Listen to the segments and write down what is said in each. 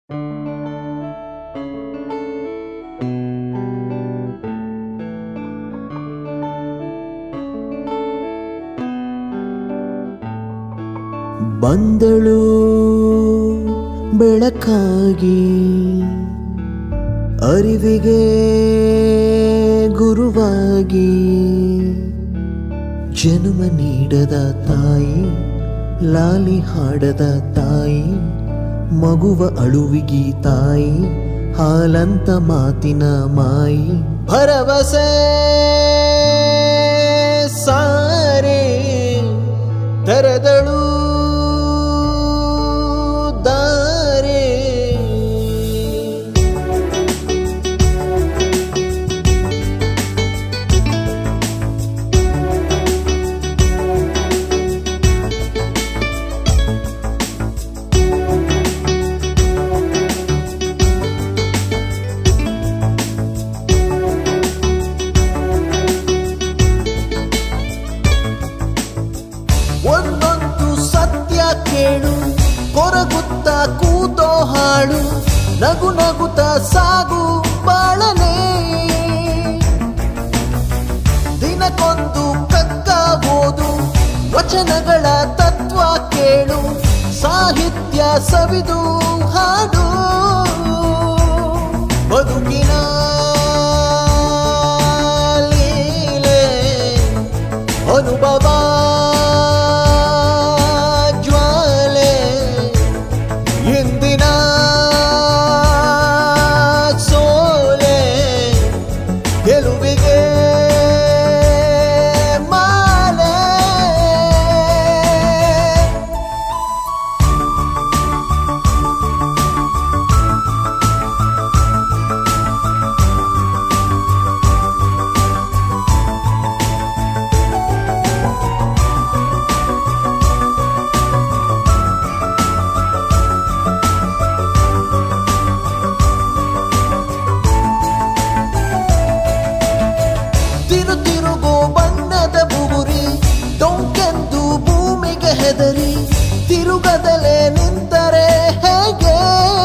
ಬಂದಳು ಬೆಳಕಾಗಿ ಅರಿವಿಗೆ ಗುರುವಾಗಿ ಜನ್ಮ ನೀಡದ ತಾಯಿ ಲಾಲಿ ಹಾಡದ ತಾಯಿ ಮಗುವ ಅಳುವಿಗಿ ತಾಯಿ ಹಾಲಂತ ಮಾತಿನ ಮಾಯಿ ಭರವಸೆ ಸಾರೆ ತೆರೆದಳು ದಾರೆ ಒಂದೊಂದು ಸತ್ಯ ಕೇಳು ಕೊರಗುತ್ತ ಕೂತೋ ಹಾಡು ನಗು ನಗುತ್ತ ಸಾಗು ಬಾಳನೆ ದಿನಕ್ಕೊಂದು ಕಕ್ಕ ಓದು ವಚನಗಳ ತತ್ವ ಕೇಳು ಸಾಹಿತ್ಯ ಸವಿದು ಹಾಡು ಬದುಕಿನ ಲೀಲೆ ಅನುಭವ ಜ್ವಾಲೆ ಇಂದಿನ ಸೋಲೆ ಗೆಲುವಿಗೆ ಮಾಲೆ ತಿರು ತಿರುಗೋ ಬಣ್ಣದ ಬುಗುರಿ ಡೊಂಕೆಂದು ಭೂಮಿಗೆ ಹೆದರಿ ತಿರುಗದಲೆ ನಿಂತರೆ ಹೇಗೆ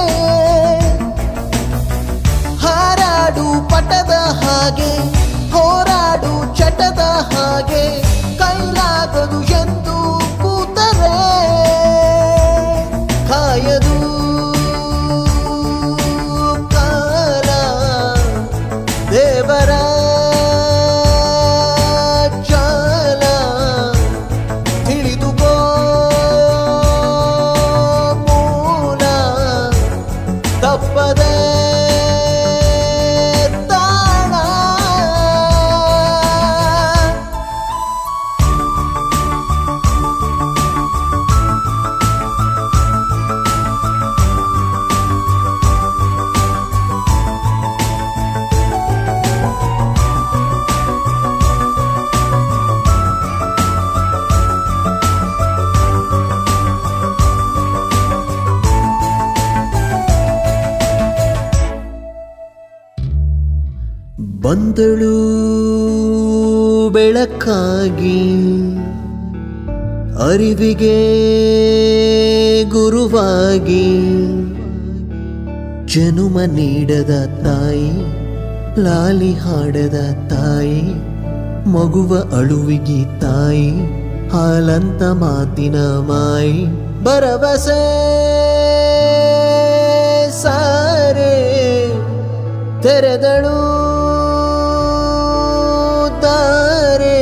ಹಾರಾಡು ಪಟದ ಹಾಗೆ ಹೋರಾಡು ಚಟದ ಹಾಗೆ ಕೈಲಾಗದು ಎಂದು ಕೂತರೆ ಕಾಯದು ಕಾಲ ದೇವರ ಜಾಲ ತಿಳಿದುಕೋ ಮೂಲ ತಪ್ಪದೆ ತಾಣ ಬಂದಳು ಬೆಳಕಾಗಿ ಅರಿವಿಗೆ ಗುರುವಾಗಿ ಜನುಮ ನೀಡದ ತಾಯಿ ಲಾಲಿ ಹಾಡದ ತಾಯಿ ಮಗುವ ಅಳುವಿಗಿ ತಾಯಿ ಹಾಲಂತ ಮಾತಿನ ಮಾಯಿ ಭರವಸೆ ಸಾರೆ ತೆರೆದಳು ದಾರೆ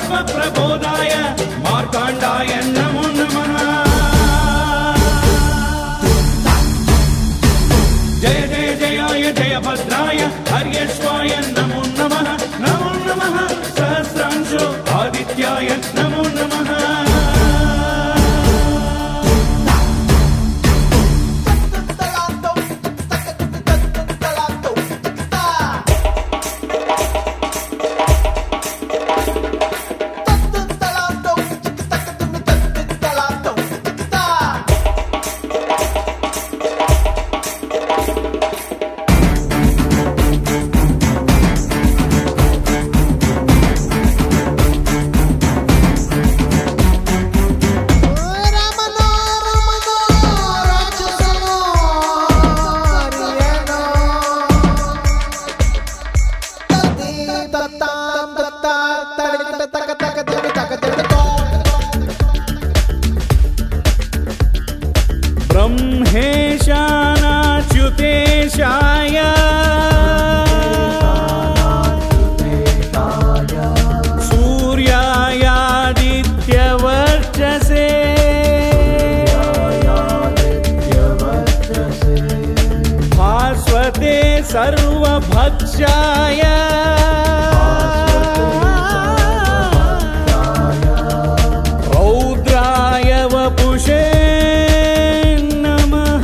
तत्त्वप्रबोधाय मार्काण्डाय नमो नमः जय जय जयाय जयभद्राय हर्यश्वाय नमो नमः नमो नमः सहस्रांशो आदित्याय नमो नमः ರಮನೋ ರಮನೋ ರಾಕ್ಷಸನೋ ಹರಿಯನೋ ತತ್ತಿ ತತ್ತಾಂ ತತ್ತಾ ತಡಿತ ತಕ ತಕ ತಿಡಿ ತಕ ತಿಡಿ ತೋ ब्रह्मेशानाच्युतेशाय सूर्यायादित्यवर्चसे भास्वते सर्वभक्षाय रौद्राय वपुषे नमः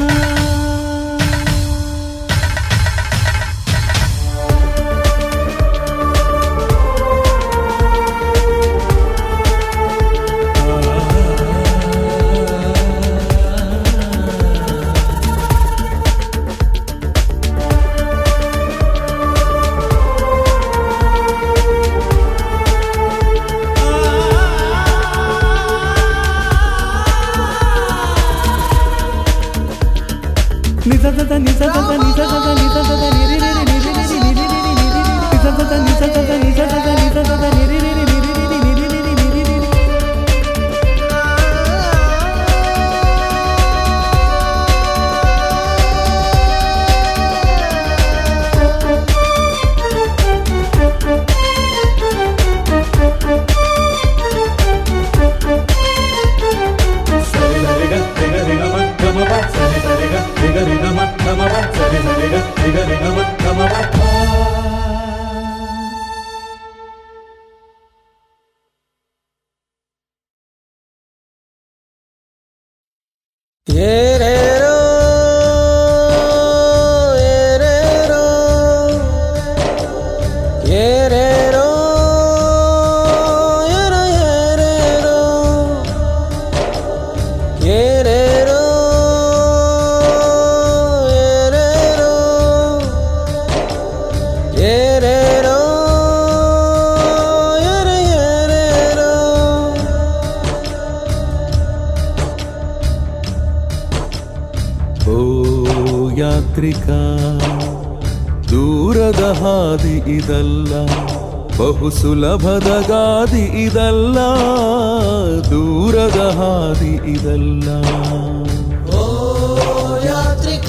ನಿಸದ ನಿಸದ ನಿಸದ ನಿಸದ ನಿರಿ ನಿರಿ ನಿರಿ ನಿರಿ ನಿರಿ ನಿರಿ ನಿರಿ ನಿಸದ ನಿಸದ ನಿಸದ ನಿಸದ ನಿರಿ ನಿರಿ ನಿರಿ ನಿರಿ ನಿರಿ ನಿರಿ ನಿರಿ ನಿರಿ ಸರಿ ಸರಿಗ ರಿಗ ರಿಗ ಮ ಗಮ ಪ ಸರಿ ಸರಿಗ ರಿಗ ರಿಗ ಮ ಗಮ ಪ ಸರಿ ಸರಿಗ ರಿಗ ರಿಗ ಮ ಗಮ ಪ ಏರೇರೋ ಏರೇರೋ ಏರೇರೋ ಏರ ಏರೇರೋ ಏರೇರೋ ಏರೇರೋ ಏರೇರೋ ಏರ ಏರೇರೋ ಓ ಯಾತ್ರಿಕ ದೂರದ ಹಾದಿ ಇದಲ್ಲ ಬಹು ಸುಲಭದ ಗಾದಿ ಇದಲ್ಲ ದೂರದ ಹಾದಿ ಇದಲ್ಲ ಓ ಯಾತ್ರಿಕ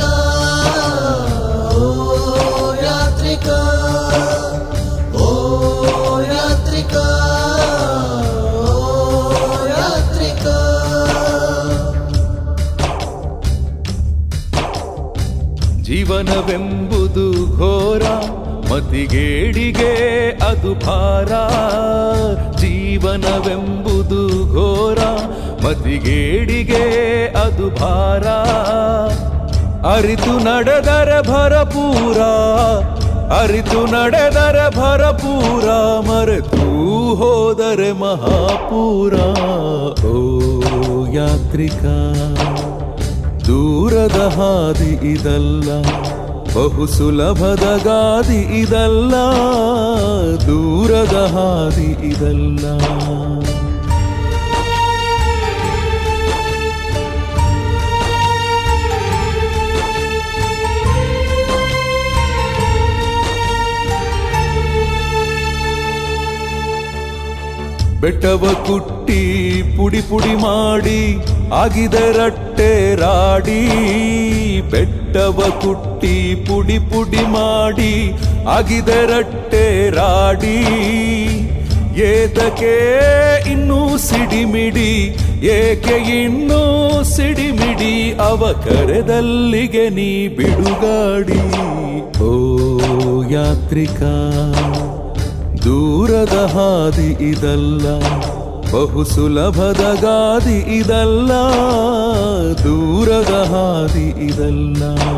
ಓ ಯಾತ್ರಿಕ ಓ ಯಾತ್ರಿಕ ಓ ಯಾತ್ರಿಕ ಜೀವನವೆಂಬುದು ಘೋರ ಮತಿಗೇಡಿಗೆ ಅದು ಭಾರ ಜೀವನವೆಂಬುದು ಘೋರ ಮತಿಗೇಡಿಗೆ ಅದು ಭಾರ ಅರಿತು ನಡೆದರೆ ಭರಪೂರ ಅರಿತು ನಡೆದರೆ ಭರಪೂರ ಮರೆತು ಹೋದರೆ ಮಹಾಪೂರ ಓ ಯಾತ್ರಿಕ ದೂರದ ಹಾದಿ ಇದಲ್ಲ ಬಹು ಸುಲಭದ ಗಾದಿ ಇದಲ್ಲ ದೂರದ ಹಾದಿ ಇದಲ್ಲ ಬೆಟ್ಟವ ಕುಟ್ಟಿ ಪುಡಿ ಪುಡಿ ಮಾಡಿ ಆಗಿದೆ ರಟ್ಟೆ ರಾಡಿ ಬೆಟ್ಟವ ಕುಟ್ಟಿ ಪುಡಿ ಪುಡಿ ಮಾಡಿ ಆಗಿದೆ ರಟ್ಟೆ ರಾಡಿ ಏತಕ್ಕೆ ಇನ್ನೂ ಸಿಡಿಮಿಡಿ ಏಕೆ ಇನ್ನೂ ಸಿಡಿಮಿಡಿ ಅವ ಕರೆದಲ್ಲಿಗೆ ನೀ ಬಿಡುಗಾಡಿ ಓ ಯಾತ್ರಿಕ ದೂರದ ಹಾದಿ ಇದಲ್ಲ ಬಹು ಸುಲಭದ ಗಾದಿ ಇದಲ್ಲ ದೂರದ ಹಾದಿ ಇದಲ್ಲ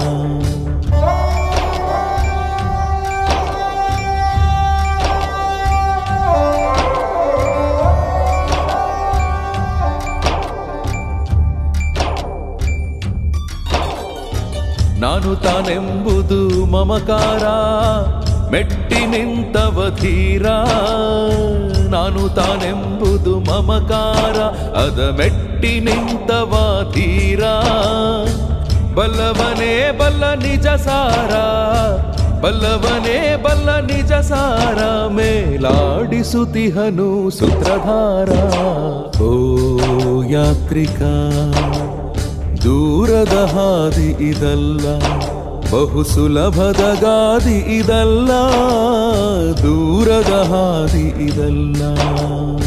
ನಾನು ತಾನೆಂಬುದು ಮಮಕಾರ ಮೆಟ್ಟಿ ನಿಂತವ ಧೀರ ನಾನು ತಾನೆಂಬುದು ಮಮಕಾರ ಅದ ಮೆಟ್ಟಿ ನಿಂತವ ಧೀರ ಬಲ್ಲವನೇ ಬಲ್ಲ ನಿಜ ಸಾರ ಬಲ್ಲವನೇ ಬಲ್ಲ ನಿಜ ಸಾರ ಮೇಲಾಡಿಸುತಿಹನು ಸೂತ್ರಧಾರ ಓ ಯಾತ್ರಿಕ ದೂರದ ಹಾದಿ ಇದಲ್ಲ ಬಹು ಸುಲಭದ ಗಾದಿ ಇದಲ್ಲ ದೂರದ ಹಾದಿ ಇದಲ್ಲ